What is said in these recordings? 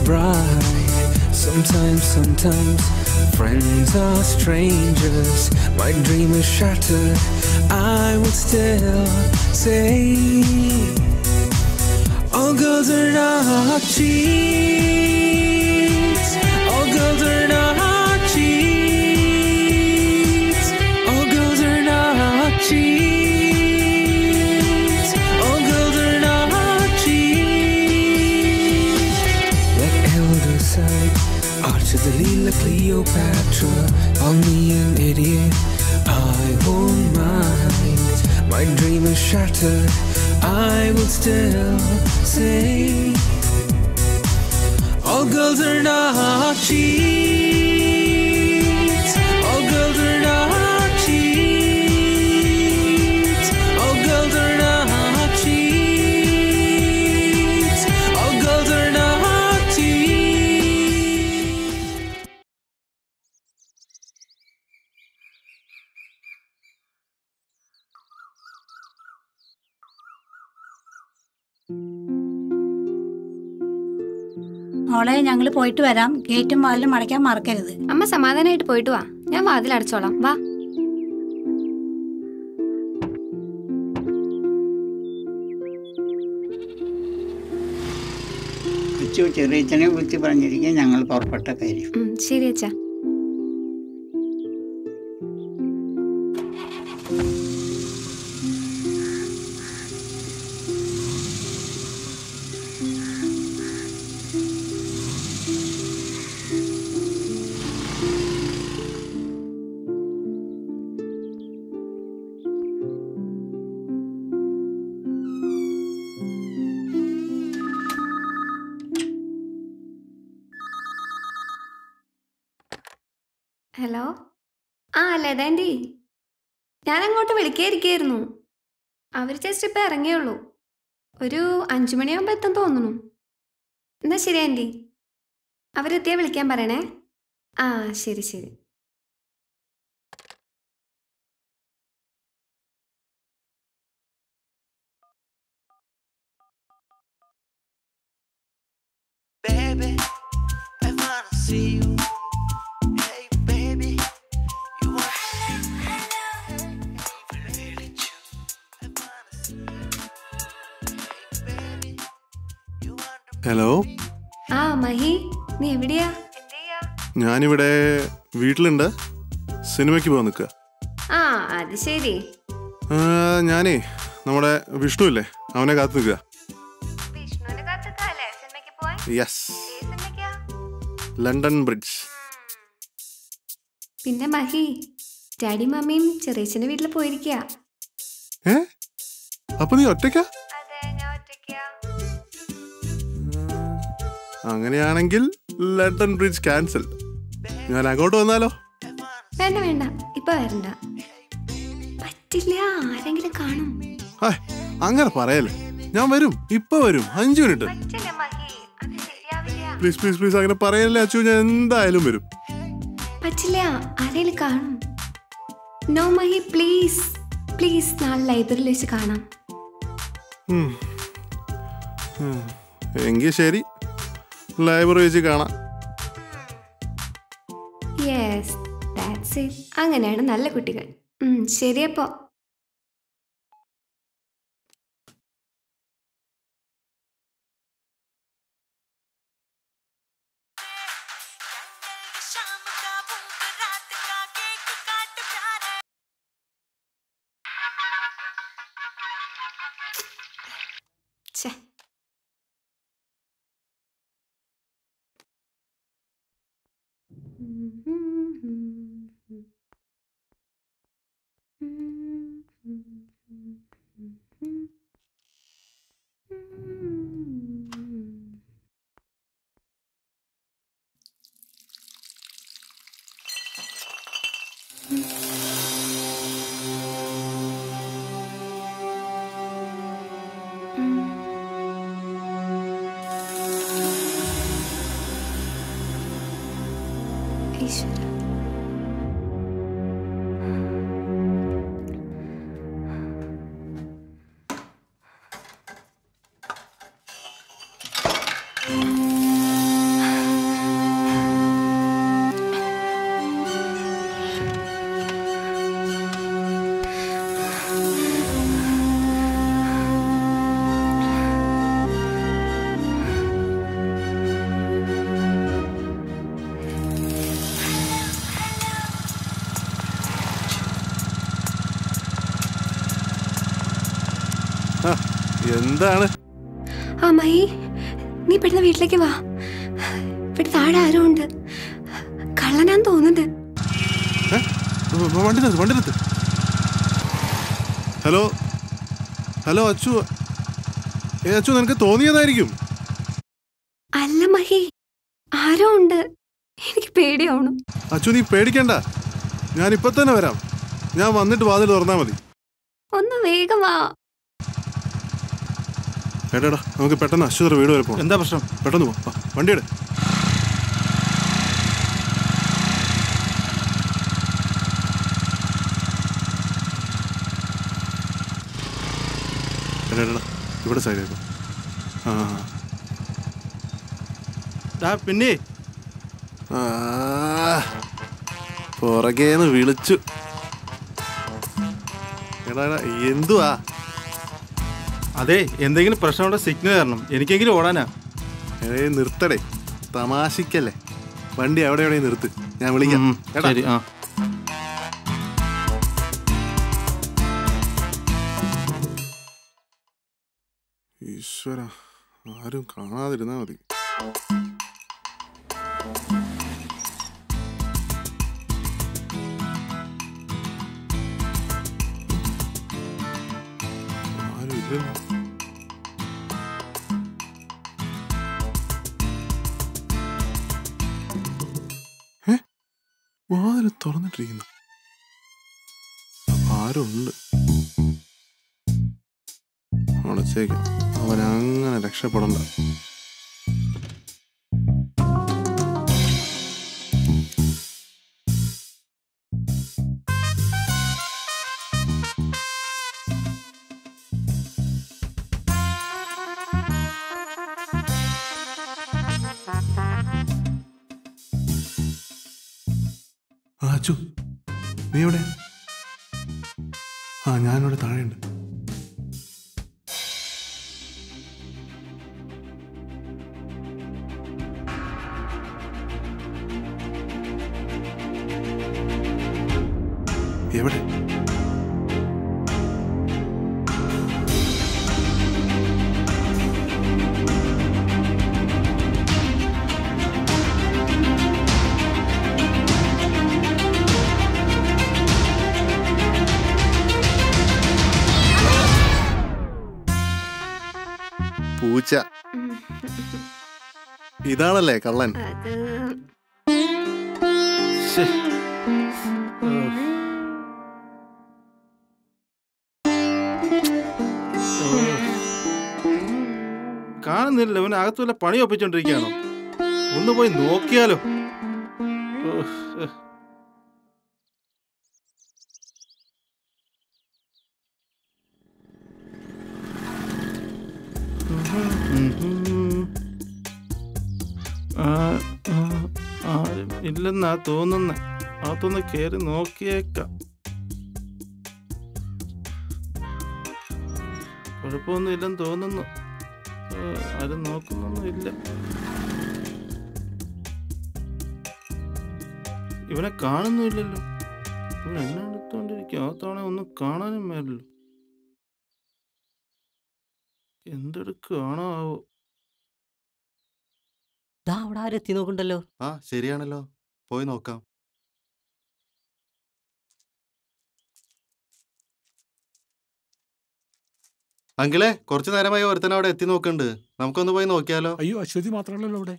bright. Sometimes, sometimes friends are strangers. My dream is shattered. I will still say, all girls are not cheats. All girls are not cheats. All girls are not cheats. All girls are not cheats. Like Elder said, Archer the Lila Cleopatra. Call me an idiot. I won't mind. My dream is shattered. I will still say, all girls are not cheats. All girls are not cheats. All girls are not cheats. All girls are not cheats. മോളെ ഞങ്ങൾ പോയിട്ട് വരാം ഗേറ്റും വാതിലും അടയ്ക്കാൻ മറക്കരുത് അമ്മ സമാധാനമായിട്ട് പോയിട്ട് വാ ഞാൻ വാതിൽ അടച്ചോളാം വാ അച്ചു ചെറിയച്ഛനെ വിളിച്ച് പറഞ്ഞിരിക്കും ഞങ്ങൾ പുറപ്പെട്ട കാര്യം ഉം, ശരി അച്ഛാ ഹലോ ആ ലതാൻറ്റി ഞാൻ അങ്ങോട്ട് വിളിക്കാതിരിക്കായിരുന്നു അവർ ജസ്റ്റ് ഇപ്പം ഇറങ്ങിയുള്ളൂ ഒരു അഞ്ചു മണിയാകുമ്പോൾ എത്തും തോന്നുന്നു എന്നാ ശരി ആൻറ്റി അവരെത്തിയാൽ വിളിക്കാൻ പറയണേ ആ ശരി ശരി Baby, I wanna see you. Hey, baby, you want really true. I wanna see you. Hey, baby, you want to hello ആ മഹി നീ എവിടെയാ എന്തെയ്യാ ഞാനിവിടെ വീട്ടിലുണ്ട് സിനിമയ്ക്ക് പോകാൻ നിൽക്കുക ആ അത് ശരി ഞാനേ നമ്മുടെ വിഷ്ണു ഇല്ലേ അവനെ കാത്തു നിൽക്കുക വിഷ്ണുവിനെ കാത്തുക്കാല്ലേ സിനിമയ്ക്ക് പോവാൻ യെസ് ഏത് സിനിമയ്ക്കാ ലണ്ടൻ ബ്രിഡ്ജ് പിന്നെ മഹി ഡാഡി മമ്മിയും ചെറിയച്ഛൻ്റെ വീട്ടിൽ പോയിരിക്കുക ഏ അപ്പൊ നീ ഒറ്റയ്ക്കാ അതെ ഞാൻ ഒറ്റയ്ക്കാ അങ്ങനെയാണെങ്കിൽ ലണ്ടൻ ബ്രിഡ്ജ് ക്യാൻസൽ ഞാൻ അങ്ങോട്ട് വന്നാലോ വേണ്ട വേണ്ട ഇപ്പൊ വരണ്ട പറ്റില്ല ആരെങ്കിലും കാണും ഹായ് അങ്ങനെ പറയല്ലേ ഞാൻ വരും ഇപ്പൊ വരും അഞ്ചു മിനിറ്റ് പറ്റില്ല മഹി അത് ശരിയാവില്ല പ്ലീസ് പ്ലീസ് പ്ലീസ് അങ്ങനെ പറയല്ലേ അച്ചു ഞാൻ എന്തായാലും വരും പറ്റില്ല ആരെങ്കിലും കാണും നോ മഹി പ്ലീസ് പ്ലീസ് നാളെ ലൈബ്രറിയിൽ വെച്ച് കാണാം ഉം. ഉം. എങ്കിൽ ശരി ലൈബ്രറി വെച്ച് കാണാം യെസ് ദാറ്റ്സ് ഇറ്റ് അങ്ങനെയാണ് നല്ല കുട്ടികൾ ഉം, ശരിയപ്പോ शाम का भूख रात का केक काट प्यारे ഛെ. ഈശ്വര എന്താണ് ആ മഹി നീ പെട്ടെന്ന് വീട്ടിലേക്ക് വാ ഇവിടെ താഴെ ആരോ ഉണ്ട് കള്ളനാന്ന് തോന്നുന്നുണ്ട് ഏ? വ- വ- വണ്ടി നിർത്ത് വണ്ടി നിർത്ത് ഹലോ ഹലോ അച്ചു ഏ അച്ചു നിനക്ക് തോന്നിയതായിരിക്കും അല്ല മഹി ആരോ ഉണ്ട് എനിക്ക് പേടിയാവണം അച്ചു നീ പേടിക്കണ്ട ഞാൻ ഇപ്പൊ തന്നെ വരാം ഞാൻ വന്നിട്ട് വാതിൽ തുറന്നാ മതി ഒന്ന് വേഗം വാ ഏട്ടാടാ നമുക്ക് പെട്ടെന്ന് അശ്വതർ വീട് വരെ പോകാം എന്താ പ്രശ്നം പെട്ടെന്ന് പോ വാ, വണ്ടിയെട് എടാ, എടാ, ഇവിടെ സൈഡ് ആ ഡാ പിന്നെ ആ, പുറകേന്ന് വിളിച്ചു എടാ എടാ, എന്തുവാ അതെ എന്തെങ്കിലും പ്രശ്നമുള്ള സിഗ്നൽ തരണം എനിക്കെങ്കിലും ഓടാനാ ഏ നിർത്തടേ തമാശിക്കല്ലേ വണ്ടി അവിടെ എവിടെ നിർത്ത് ഞാൻ വിളിക്കാം ഉം, എടാ ശരി ആ ഈശ്വര ആരും കാണാതിരുന്നാ മതി ആരും ഇല്ലല്ലോ ഏ വാതിൽ തുറന്നിട്ടിരിക്കുന്നു ആരുണ്ട് അടച്ചേക്കാം അവൻ അങ്ങനെ രക്ഷപ്പെടണ്ട ആ അച്ചു നീ എവിടെ ആ ഞാനിവിടെ താഴെയുണ്ട് എവിടെ പൂച്ച ഉം. ഇതാണല്ലേ കള്ളൻ അത് ശ്ശേ. ഓ. ഓ. കാണുന്നില്ല ഇവൻ അകത്ത് വല്ല പണി ഒപ്പിച്ചോണ്ടിരിക്കുകയാണോ ഒന്ന് പോയി നോക്കിയാലോ ഓ, ശ്ശേ. ആ, ആ, ആരും ഇല്ലെന്നാ തോന്നുന്നെ അകത്തൊന്ന് കേറി നോക്കിയേക്കാം കുഴപ്പമൊന്നും ഇല്ലെന്ന് തോന്നുന്നു ആ, ആരും നോക്കുന്നൊന്നും ഇല്ല ഇവനെ കാണുന്നുമില്ലല്ലോ ഇവൻ എന്നെ എടുത്തോണ്ടിരിക്കും ആ തവണ ഒന്നും കാണാനും മേലല്ലോ എന്തെടുക്കുകയാണോ ആവോ ദാ അവിടെ ആരും എത്തി നോക്കണ്ടല്ലോ ആ ശരിയാണല്ലോ പോയി നോക്കാം അങ്കിളെ കുറച്ചു നേരമായി ഒരുത്തൻ അവിടെ എത്തി നോക്കുന്നുണ്ട് നമുക്കൊന്ന് പോയി നോക്കിയാലോ അയ്യോ അശ്വതി മാത്രമല്ലല്ലോ ഇവിടെ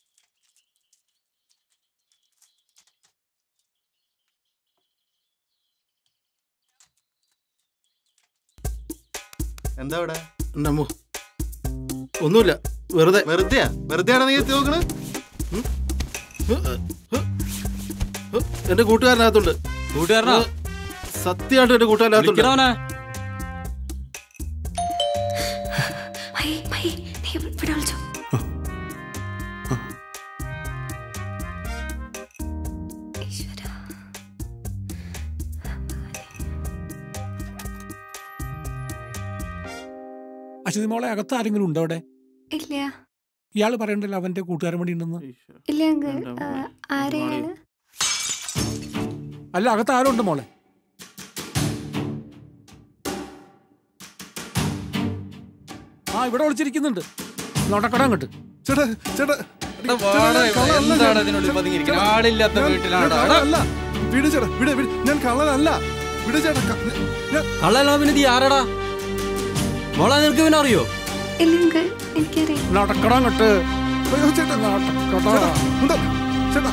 എന്താ അവിടെ നമ്മോ ഒന്നുമില്ല വെറുതെ വെറുതെയാ വെറുതെയാണ് നീ എത്തി നോക്കണത് എന്റെ കൂട്ടുകാരനകത്തുണ്ട് കൂട്ടുകാരനാ സത്യമായിട്ട് എന്റെ കൂട്ടുകാരനകത്തുണ്ട് വിളിക്കണവനെ മഹി മഹി നീ ഇവിടെ വിളിച്ചോ ഈശ്വരാ. അശ്വതി മോളെ അകത്ത് ആരെങ്കിലും ഉണ്ടോ അവിടെ ഇല്ല ഇയാൾ പറയണ്ടല്ലോ അവന്റെ കൂട്ടുകാരൻ വേണ്ടി ഉണ്ടെന്ന് ഇല്ല അങ്കിൾ എൻ്റെ മോളെ. ആരെയാണ് അല്ല അകത്ത് ആരും ഉണ്ട് മോളെ ആ ഇവിടെ ഒളിച്ചിരിക്കുന്നുണ്ട് നോട്ടക്കട അങ്ങോട്ട് ചേട്ടാ ചേട്ടാ എടാ, വാടാ ഇവിടെ. എന്താണ് ഇതിനുള്ളിൽ പതുങ്ങിയിരിക്കുന്നത്? ആളില്ലാത്ത വീട്ടിലാണോ? എടാ. അല്ല വിട് ചേട്ടാ വിട് വിട് ഞാൻ കള്ളനല്ല വിട് ചേട്ടാ ക- ഞാൻ കള്ളല്ല പിന്നെ നീ ആരടാ മോളെ നിനക്ക് പിന്നെ അറിയോ ഇല്ല അങ്കിൾ എനിക്കറിയാം നോട്ടക്കട അങ്ങോട്ട് അയ്യോ ചേട്ടാ നോട്ടക്കട ചേട്ടാ ഉണ്ട്. ചേട്ടാ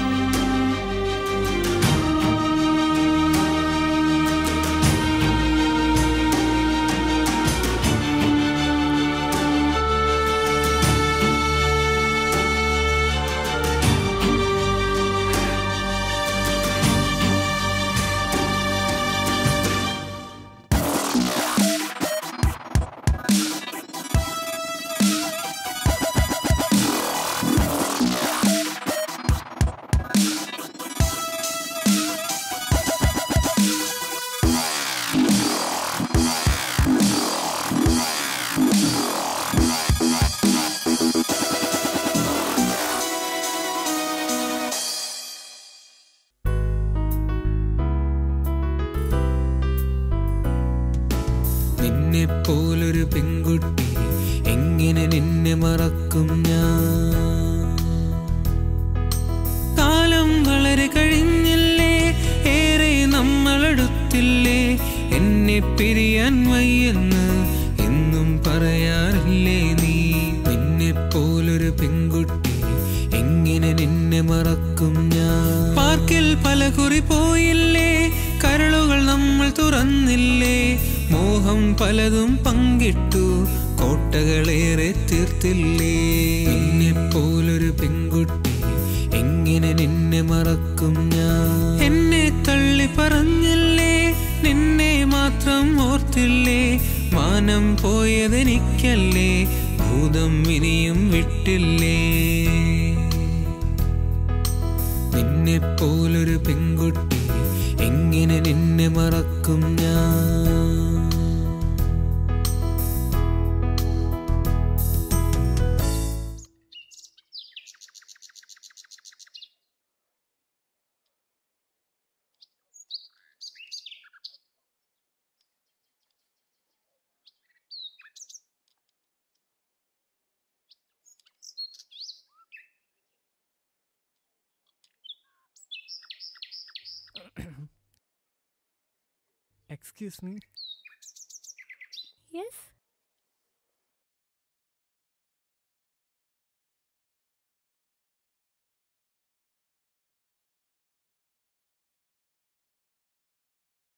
നിന്നെ പോലൊരു പെൺകുട്ടി എങ്ങനെ നിന്നെ മറക്കും ഞാൻ കാലം വളരെ കഴിഞ്ഞില്ലേ ഏറെ നമ്മളടുത്തില്ലേ എന്നെ പിരിയാൻ വയ്യെന്ന് എന്നും പറയാറില്ലേ നീ നിന്നെ പോലൊരു പെൺകുട്ടി എങ്ങനെ നിന്നെ മറക്കും ഞാൻ പാർക്കിൽ പല കുറി പോയില്ലേ കരളുകൾ നമ്മൾ തുറന്നില്ലേ മോഹം പലതും പങ്കിട്ടു കോട്ടകളേറെ തീർത്തില്ലേ നിന്നെ പോലൊരു പെൺകുട്ടി എങ്ങനെ നിന്നെ മറക്കും ഞാൻ എന്നെ തള്ളി പറഞ്ഞില്ലേ നിന്നെ മാത്രം ഓർത്തില്ലേ മാനം പോയതെനിക്കല്ലേ ഭൂതം ഇനിയും വിട്ടില്ലേ നിന്നെ പോലൊരു പെൺകുട്ടി എങ്ങനെ നിന്നെ മറക്കും ഞാൻ Excuse me. Yes?